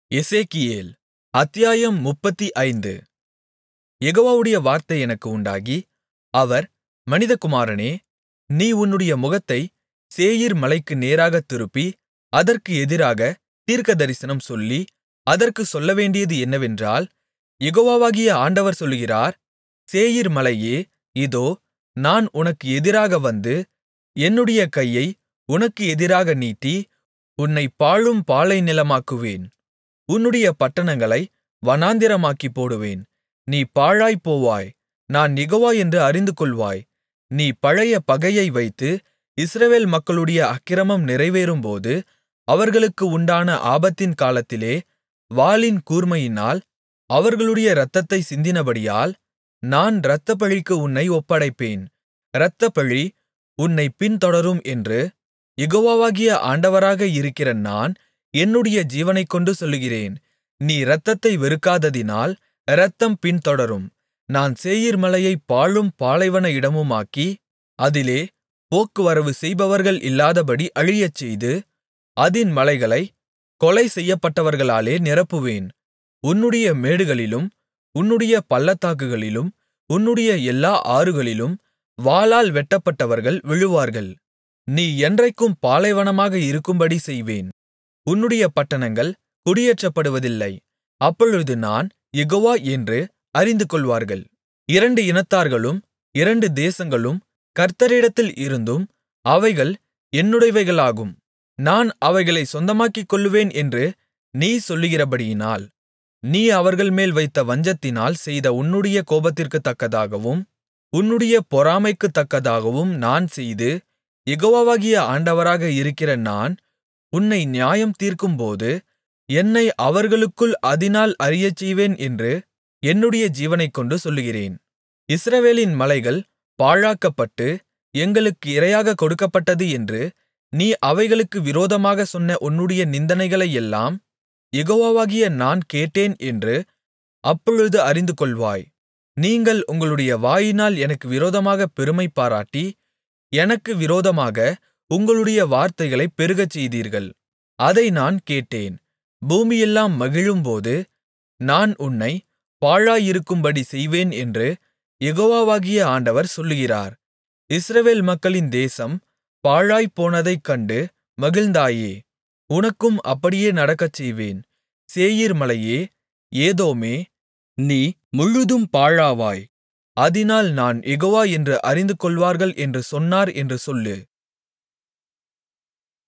எசேக்கியேல் அத்தியாயம் முப்பத்தைந்து யெகோவாவுடைய வார்த்தை எனக்கு உண்டாகி அவர் மனிதகுமாரனே நீ உன்னுடைய முகத்தைச் சேயீர் மலைக்கு நேராகத் திருப்பி அதற்கு எதிராகத் தீர்க்கதரிசனம் சொல்லி அதற்குச் சொல்லவேண்டியது என்னவென்றால் யெகோவாகிய ஆண்டவர் சொல்லுகிறார் சேயீர் மலையே இதோ நான் உனக்கு எதிராக வந்து என்னுடைய கையை உனக்கு எதிராக நீட்டி உன்னைப் பாழும் பாலைநிலமாக்குவேன் உன்னுடைய பட்டணங்களை வனாந்திரமாக்கிப் போடுவேன் நீ பாழாய்ப் போவாய் நான் யெகோவா என்று அறிந்துகொள்வாய் நீ பழைய பகையை வைத்து இஸ்ரவேல் மக்களுடைய அக்கிரமம் நிறைவேறும்போது அவர்களுக்கு உண்டான ஆபத்தின் காலத்திலே வாளின் கூர்மையினால் அவர்களுடைய இரத்தத்தைச் சிந்தினபடியால் நான் இரத்தப்பழிக்கு உன்னை ஒப்படைப்பேன் இரத்தப்பழி உன்னைப் பின்தொடரும் என்று யெகோவாகிய ஆண்டவராக இருக்கிற நான் என்னுடைய ஜீவனைக்கொண்டு சொல்லுகிறேன் நீ இரத்தத்தை வெறுக்காததினால் இரத்தம் பின்தொடரும் நான் சேயீர் மலையைப் பாழும் பாலைவன இடமுமாக்கி அதிலே போக்குவரவு செய்பவர்கள் இல்லாதபடி அழியச்செய்து அதின் மலைகளைக் கொலை செய்யப்பட்டவர்களாலே நிரப்புவேன் உன்னுடைய மேடுகளிலும் உன்னுடைய பள்ளத்தாக்குகளிலும் உன்னுடைய எல்லா ஆறுகளிலும் வாளால் வெட்டப்பட்டவர்கள் விழுவார்கள் நீ என்றைக்கும் பாலைவனமாக இருக்கும்படி செய்வேன் உன்னுடைய பட்டணங்கள் குடியேற்றப்படுவதில்லை அப்பொழுது நான் யெகோவா என்று அறிந்துகொள்வார்கள் இரண்டு இனத்தார்களும் இரண்டு தேசங்களும் கர்த்தரிடத்தில் இருந்தும் அவைகள் என்னுடையவைகளாகும் நான் அவைகளைச் சொந்தமாக்கிக் கொள்ளுவேன் என்று நீ சொல்லுகிறபடியினால் நீ அவர்கள்மேல் வைத்த வஞ்சத்தினால் செய்த உன்னுடைய கோபத்திற்குத்தக்கதாகவும் உன்னுடைய பொறாமைக்குத்தக்கதாகவும் நான் செய்து யெகோவாகிய ஆண்டவராக இருக்கிற நான் உன்னை நியாயம் தீர்க்கும்போது என்னை அவர்களுக்குள் அதினால் அறியச்செய்வேன் என்று என்னுடைய ஜீவனைக்கொண்டு சொல்லுகிறேன் இஸ்ரவேலின் மலைகள் பாழாக்கப்பட்டு எங்களுக்கு இரையாகக் கொடுக்கப்பட்டது என்று நீ அவைகளுக்கு விரோதமாகச் சொன்ன உன்னுடைய நிந்தனைகளையெல்லாம் யெகோவாகிய நான் கேட்டேன் என்று அப்பொழுது அறிந்துகொள்வாய் நீங்கள் உங்களுடைய வாயினால் எனக்கு விரோதமாகப் பெருமை பாராட்டி எனக்கு விரோதமாக உங்களுடைய வார்த்தைகளைப் பெருகச்செய்தீர்கள் அதை நான் கேட்டேன் பூமியெல்லாம் மகிழும்போது நான் உன்னை பாழாயிருக்கும்படி செய்வேன் என்று யெகோவாகிய ஆண்டவர் சொல்லுகிறார் இஸ்ரவேல் மக்களின் தேசம் பாழாய்ப்போனதைக் கண்டு மகிழ்ந்தாயே உனக்கும் அப்படியே நடக்கச்செய்வேன் சேயீர் மலையே ஏதோமே நீ முழுதும் பாழாவாய் அதினால் நான் யெகோவா என்று அறிந்துகொள்வார்கள் என்று சொன்னார் என்று சொல்லு